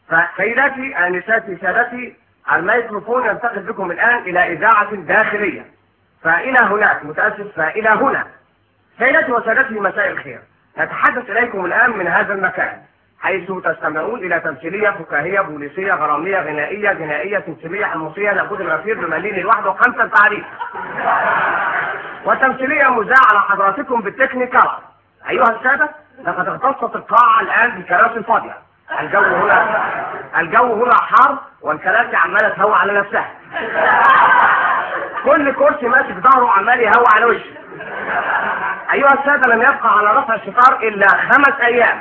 فسيداتي انساتي سادتي الميكروفون ينتقل بكم الان الى اذاعه داخليه فالى هناك متاسف فالى هنا سيداتي وسادتي مساء الخير نتحدث اليكم الان من هذا المكان حيث تستمعون الى تمثيليه فكاهيه بوليسيه غراميه غنائيه جنائيه تمثيليه حمصيه لابد الغفير بمليل الواحد وخمسه تعريف وتمثيليه مذاعه على حضراتكم بالتكنيكال ايها الساده لقد اغتصت القاعه الان بكراسي فاضيه الجو هنا الجو هنا حار والكراسي عماله تهوى على نفسها كل كرسي ماسك ظهره عمال يهوى على وشه ايها الساده لم يبقى على رفع الستار الا خمس ايام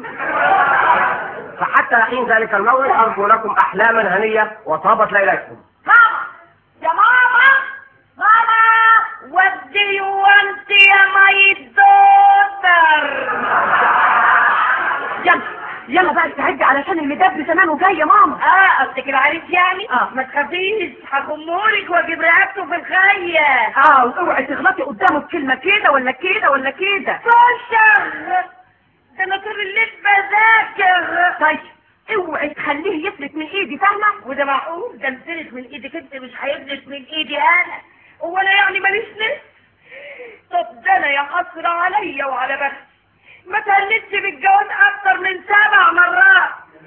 فحتى حين ذلك الموعد ارجو لكم احلاما هنيه وطابت ليلتكم ماما يا ماما ماما what do you want يا my daughter يلا يلا بقى استعدي علشان المدب زمانه جاي يا ماما اه قصدك العريس يعني آه. ما تخافيش هخمهولك واجيب رقبته في الخية اه واوعي تغلطي قدامه بكلمه كده ولا كده ولا كده فشخ ده انا طول الليل بذاكر طيب اوعي تخليه يفلت من ايدي فاهمه وده معقول ده انفلت من ايدك انت مش هيفلت من ايدي انا هو انا يعني ماليش نفس طب ده انا يا حسرة عليا وعلى بختي ما تهنتش بالجواز اكتر من سبع مرات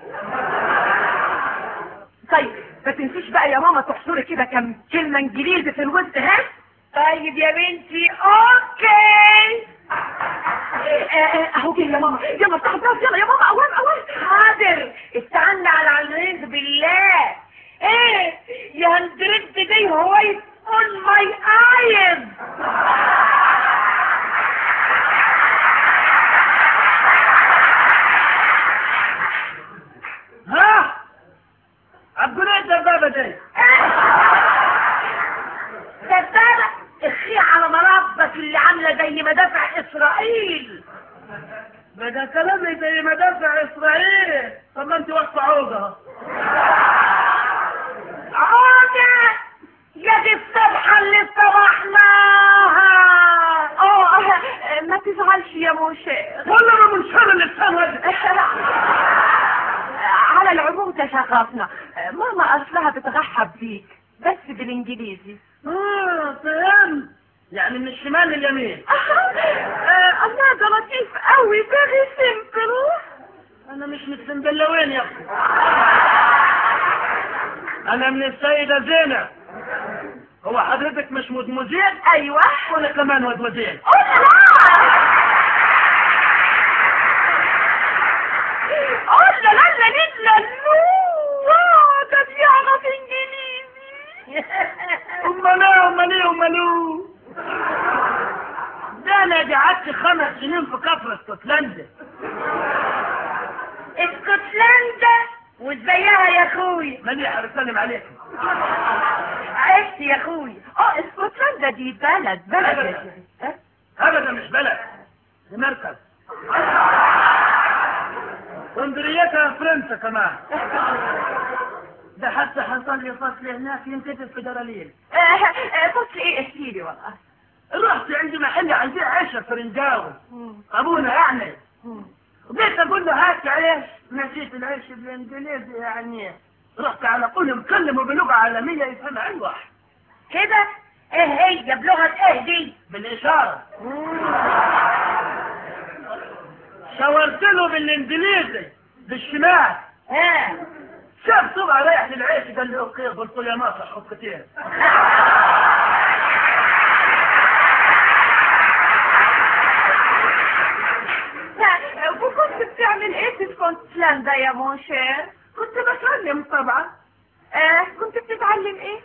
طيب ما تنسيش بقى يا ماما تحصري كده كم كلمه انجليزي في الوسط ها طيب يا بنتي اوكي آه، آه، اهو جه يا ماما يلا افتح الباب يلا يا ماما اوام اوام حاضر استنى على العزيز بالله ايه يا هندرد دي هو اون ماي ايز ها عبقول ايه الدبابة دي دبابة اخي على مربك اللي عاملة زي مدافع اسرائيل ده ده كلامي زي مدافع اسرائيل طب ما انت واقفة عوضة عودة يا دي الصبحة اللي صبحناها اه آه، ما تزعلش يا موشي ولا انا من شر اللسان ودي على العموم تشغفنا ماما اصلها بترحب بيك بس بالانجليزي اه فهمت يعني من الشمال لليمين آه، الله ده لطيف قوي فيري سيمبل انا مش من السندلوين يا اخي انا من السيدة زينب هو حضرتك مش مدموزين ايوه ولا كمان مدموزين قول لا لا لا لا لا ده بيعرف انجليزي امال ايه امال ايه امال ايه ده انا قعدت خمس سنين في كفر اسكتلندا اسكتلندا وازيها يا اخوي مليح بسلم عليكم عشت يا اخوي اه اسكتلندا دي بلد بلد يا شيخ. ها؟ ابدا مش بلد دي مركز ومديريتها فرنسا كمان ده حتى حصل لي فصل هناك ينكتب في دراليل آه، آه، فصل ايه احكي لي والله رحت عند محل عايزين عيش فرنجاوي ابونا يعني وجيت اقول له هات عيش نسيت العيش بالانجليزي يعني رحت على قول مكلمه بلغه عالميه يفهمها اي واحد كده ايه هي بلغة ايه دي بالاشاره شاورت له بالانجليزي بالشمال ها شاف طبعا رايح للعيش قال لي اوكي قلت له يا ناصر حطتين لا، وكنت بتعمل ايه في اسكتلندا يا مونشير كنت بتعلم طبعا آه كنت بتتعلم ايه